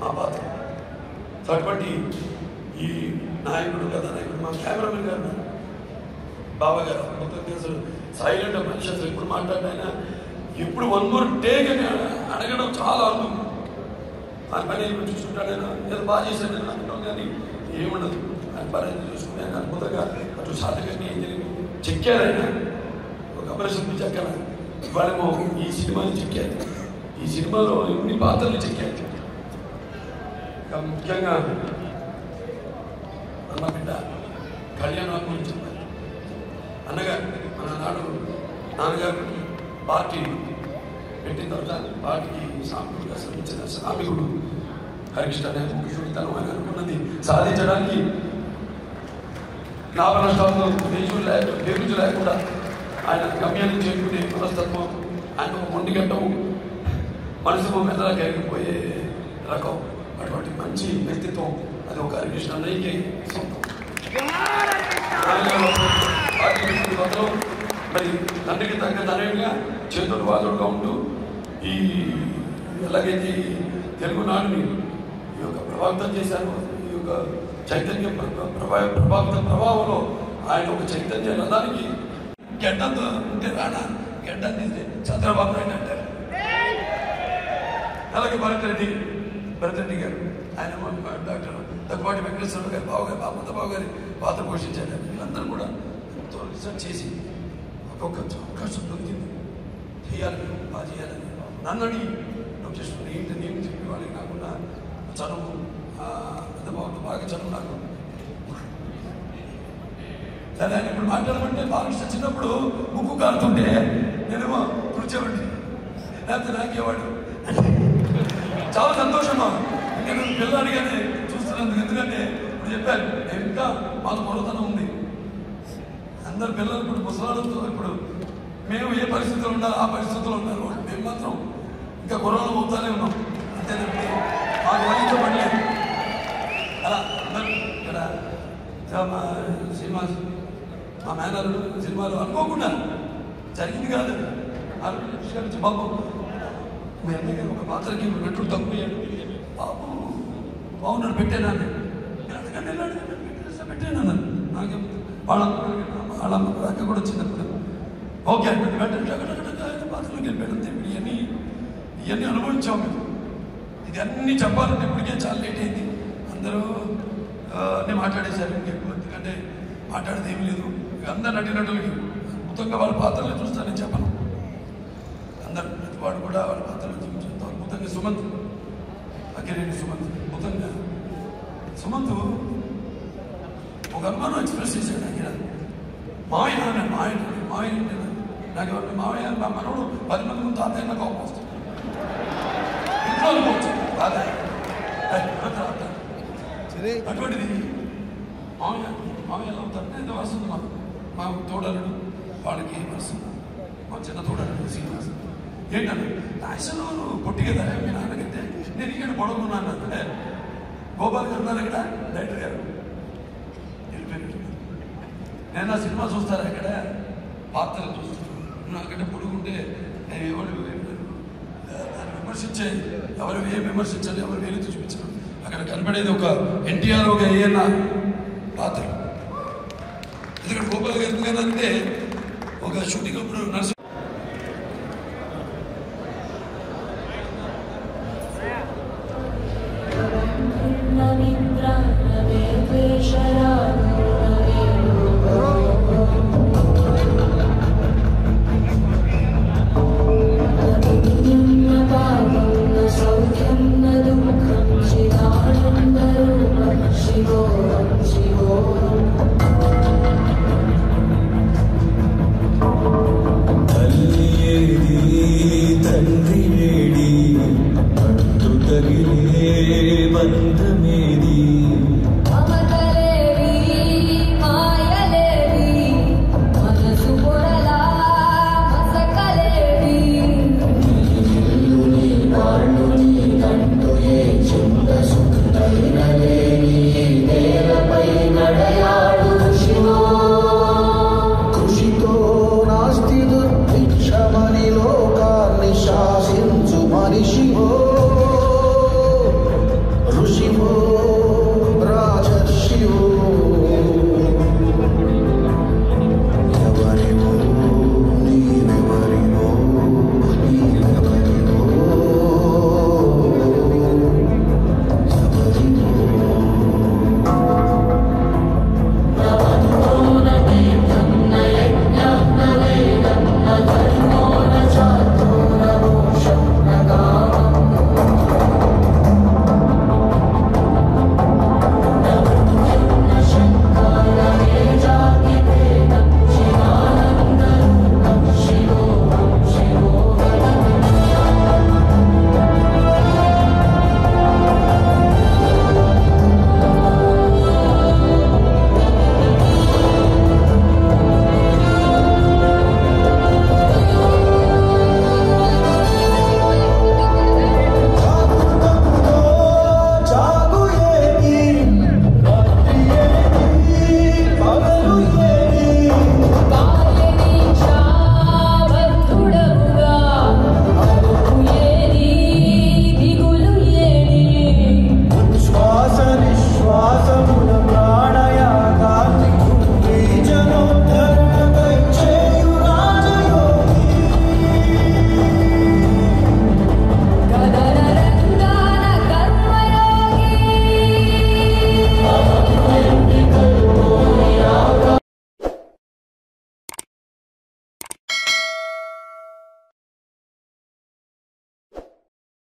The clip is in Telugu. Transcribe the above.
మా పాత్ర సో అటువంటి ఈ నాయకుడు కథ నాయకుడు మా కెమెరామెన్ గారు ఉన్నారు. బాబా గారు మొత్తం అసలు సైలెంట్ మనిషి అసలు ఎప్పుడు మాట్లాడినా ఎప్పుడు వన్ మోర్ టేక్ అని అడగడం చాలా అనుభవం ఆయన పని వెళ్ళి చూసుకుంటాడు ఆయన ఏదో బాగా చేశాడు నేను అనుకుంటాం కానీ ఏముండదు ఆయన పని ఆయన చూసుకుని ఆయన అద్భుతంగా అటు సాధకంగా ఏం జరిగింది చెక్కారు ఆయన ఒక అమరశిల్పి చెక్కారు ఇవాళేమో ఈ సినిమాని చెక్కారు ఈ సినిమాలో ఇన్ని పాత్రలు చెక్కారు ఇంకా ముఖ్యంగా అన్న బిడ్డ కళ్యాణం గురించి చెప్పారు అన్నగారు మన నాడు నాన్నగారు పార్టీ పెట్టిన తర్వాత పార్టీకి సాంస్కృతిక శ్రమించిన శ్రామికుడు హరికృష్ణ అనే ముఖ్యుడు తను ఆయన అనుకున్నది సాధించడానికి లాభ నష్టాలతో దేశం లేక పేరుచు లేకుండా ఆయన గమ్యాన్ని చేరుకునే మనస్తత్వం ఆయన ఒక మొండిగట్టం మనసు మెల్లగా కరిగిపోయే రకం అటువంటి మంచి వ్యక్తిత్వం అది ఒక హరికృష్ణ అన్నయ్యకి సొంతం మొదలు మరి తండ్రికి తగ్గ తనయుడిగా చేతుడు వాదుడుగా ఉంటూ ఈ ఎలాగైతే ఈ తెలుగునాడుని ఈ యొక్క ప్రభావితం చేశారు ఈ యొక్క చైతన్య ప్ర- ప్రభా ప్రభావిత ప్రభావంలో ఆయన ఒక చైతన్య రథానికి గడ్డంతో ఉంటే రానా గడ్డం తీస్తే చంద్రబాబు నాయుడు అంటారు అలాగే భరత్ రెడ్డి భరత్ రెడ్డి గారు ఆయన మా డాక్టర్ దగ్గుబాటి వెంకటేశ్వర గారు బాబు గారు బాబు బాబు గారి పాత్ర పోషించారు వీళ్ళందరూ కూడా ఎంతో రీసెర్చ్ చేసి ఒక్కొక్క అవకాశం దొరికింది చేయాలని బాగా చేయాలని నన్ను అడిగి నువ్వు చేసుకుని ఏంటి నేను చెప్పి వాళ్ళకి నాకున్న చదువు ఆ, పెద్ద బాబు బాగా చదువు నాకు సరే ఆయన ఇప్పుడు మాట్లాడమంటే బాలకృష్ణ చిన్నప్పుడు ముక్కు కారుతుంటే నేనేమో కూర్చోబట్టి లేకపోతే నాకేవాడు చాలా సంతోషమా నేను పిల్లాడిగానే చూస్తున్నందుకు ఎందుకంటే ఇప్పుడు చెప్పాను నేను ఇంకా మాకు మొరతనం ఉంది అందరు పిల్లలు ఇప్పుడు ముసలాళ్ళతో ఇప్పుడు మేము ఏ పరిస్థితుల్లో ఉండాలి ఆ పరిస్థితుల్లో ఉన్నారు మేము మాత్రం ఇంకా కరోనా పోతానే ఉన్నాం అంతే తప్పితే మాకు వయసుతో పని లేదు అలా అందరూ ఇక్కడ ఇంకా మా సినిమా మా మేనర్ సినిమాలో అనుకోకుండా జరిగింది కాదు ఆలోచించి బాబు మీ అన్నయ్య గారు ఒక పాత్రకి పెట్టుడు తక్కువ ఇయ్యండి. బాబు బాగున్నాడు పెట్టాను అడగండి ఇలా అడగండి, పెట్టేస్తా, పెట్టాను అన్నాను నాకేం వాళ్ళ వాళ్ళ అక్క కూడా వచ్చినప్పుడు ఓకే అంటే పెట్టండి టక టక టక ఆయన పాత్రలోకి వెళ్ళిపోయాడు అంతే ఇప్పుడు ఇవన్నీ ఇవన్నీ అనుభవించాం మేము ఇది అన్ని చెప్పాలంటే ఇప్పటికే చాలా లేట్ అయింది అందరూ ఆ, అన్నీ మాట్లాడేశారు ఇంకెక్కువ ఎందుకంటే మాట్లాడేది ఏమీ లేదు ఇక అందరు నటినటులకి అద్భుతంగా వాళ్ళ పాత్రలు చూస్తానని చెప్పను అందరు ప్రతి వాడు కూడా వాళ్ళ పాత్రలు చూపించారు అద్భుతంగా సుమంత్ అక్కిరేని సుమంత్ అద్భుతంగా సుమంత్ ఒక అనుమానం ఎక్స్ప్రెస్ చేశాడు అక్కడ మావయ్య అన్నాడు మావయ్య అన్నాడు. మావయ్య అంటే నాకు ఎవరు మావయ్య మా మనవడు పది మంది ముందు తాతయ్య నాకు కోపం వస్తుంది ఇంట్లో అనుకోవచ్చు తాతయ్య ఏయ్, తాత, తాత. అటువంటిది మామయ్య మామయ్య ఎలా అవుతారు నేను వస్తుంది మాకు మా తోడలుడు వాళ్ళకి వస్తుంది మా చిన్న తోడలుడు శ్రీనివాస్ ఏంటన్నా అసలు నువ్వు పొట్టి కదా మీ నాన్నకంటే నేను ఇక్కడ పొడవుకున్నాను అంటే గోపాల్ గారు ఉన్నారు ఇక్కడ డైరెక్టర్ గారు వెళ్ళిపోయారు నేను ఆ సినిమా చూస్తారా ఇక్కడ పాత్రలు చూస్తాను నాకంటే పొడుగుంటే నేను ఎవరు దాన్ని విమర్శించే ఎవరు ఏ విమర్శించాలి ఎవరు వేలు చూపించరు అక్కడ కనబడేది ఒక ఎన్టీఆర్ ఒక ఏఎన్న పాత్ర ఎందుకంటే గోపాల్ గారు ఎందుకంటే ఒక షూటింగ్ అప్పుడు నర్సు సౌఖ్యం న దుఃఖం శివానందరూపం శివోహం శివోహం